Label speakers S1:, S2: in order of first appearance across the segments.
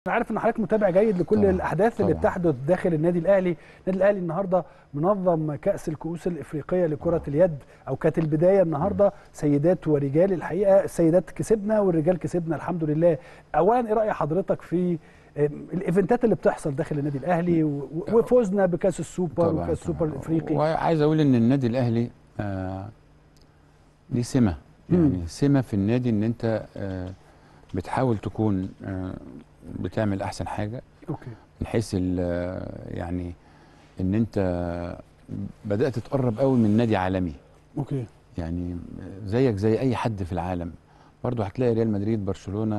S1: انا عارف ان حضرتك متابع جيد لكل
S2: طبعاً،
S1: الاحداث اللي
S2: طبعاً.
S1: بتحدث داخل النادي الاهلي النادي الاهلي النهارده منظم كاس الكؤوس الافريقيه لكره اليد او كانت البدايه النهارده سيدات ورجال الحقيقه السيدات كسبنا والرجال كسبنا الحمد لله اولا ايه راي حضرتك في آم، الايفنتات اللي بتحصل داخل النادي الاهلي و- و- وفوزنا بكاس السوبر
S2: طبعاً،
S1: وكاس السوبر
S2: طبعاً.
S1: الافريقي
S2: وعايز اقول ان النادي الاهلي آه ليه سمه
S1: مم.
S2: يعني سمه في النادي ان انت آه بتحاول تكون آه بتعمل احسن حاجه
S1: اوكي
S2: من حيث ال- آه، يعني ان انت بدات تقرب قوي من نادي عالمي
S1: اوكي
S2: يعني زيك زي اي حد في العالم برضه هتلاقي ريال مدريد برشلونه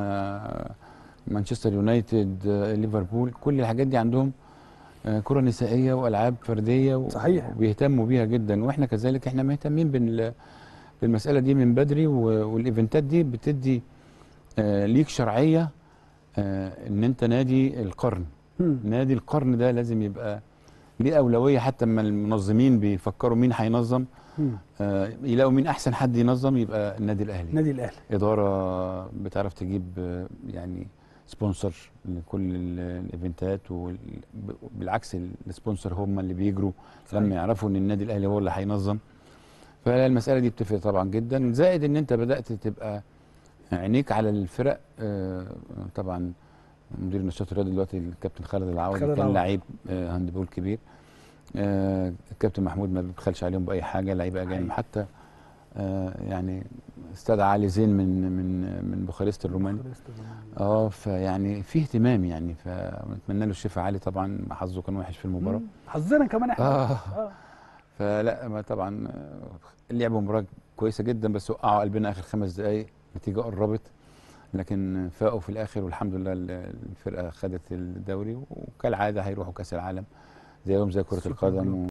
S2: مانشستر يونايتد آه، ليفربول كل الحاجات دي عندهم آه، كره نسائيه والعاب فرديه و-
S1: صحيح.
S2: وبيهتموا بيها جدا واحنا كذلك احنا مهتمين بال- بالمساله دي من بدري و- والايفنتات دي بتدي آه، ليك شرعيه آه، ان انت نادي القرن
S1: مم.
S2: نادي القرن ده لازم يبقى ليه اولويه حتى اما المنظمين بيفكروا مين هينظم
S1: مم.
S2: آه، يلاقوا مين احسن حد ينظم يبقى النادي الاهلي
S1: النادي الاهلي
S2: اداره بتعرف تجيب آه، يعني سبونسر لكل ال- الايفنتات وبالعكس السبونسر هم اللي بيجروا
S1: صحيح.
S2: لما يعرفوا ان النادي الاهلي هو اللي هينظم فالمساله دي بتفرق طبعا جدا زائد ان انت بدات تبقى عينيك على الفرق آه، طبعا مدير النشاط الرياضي دلوقتي الكابتن خالد العوضي
S1: خالد
S2: كان
S1: العوضي.
S2: لعيب آه، هاندبول كبير آه، الكابتن محمود ما بيبخلش عليهم باي حاجه لعيبه اجانب
S1: حقيقي.
S2: حتى آه، يعني استدعى علي زين من من من بوخارست الروماني اه فيعني في اهتمام يعني فنتمنى له الشفاء علي طبعا حظه كان وحش في المباراه
S1: مم. حظنا كمان احنا
S2: اه
S1: آه.
S2: فلا ما طبعا آه، لعبوا مباراه كويسه جدا بس وقعوا قلبنا اخر خمس دقائق النتيجه قربت لكن فاقوا في الاخر والحمد لله ال- الفرقه خدت الدوري وكالعاده هيروحوا كاس العالم زيهم زي كره
S1: سوبر
S2: القدم
S1: جول.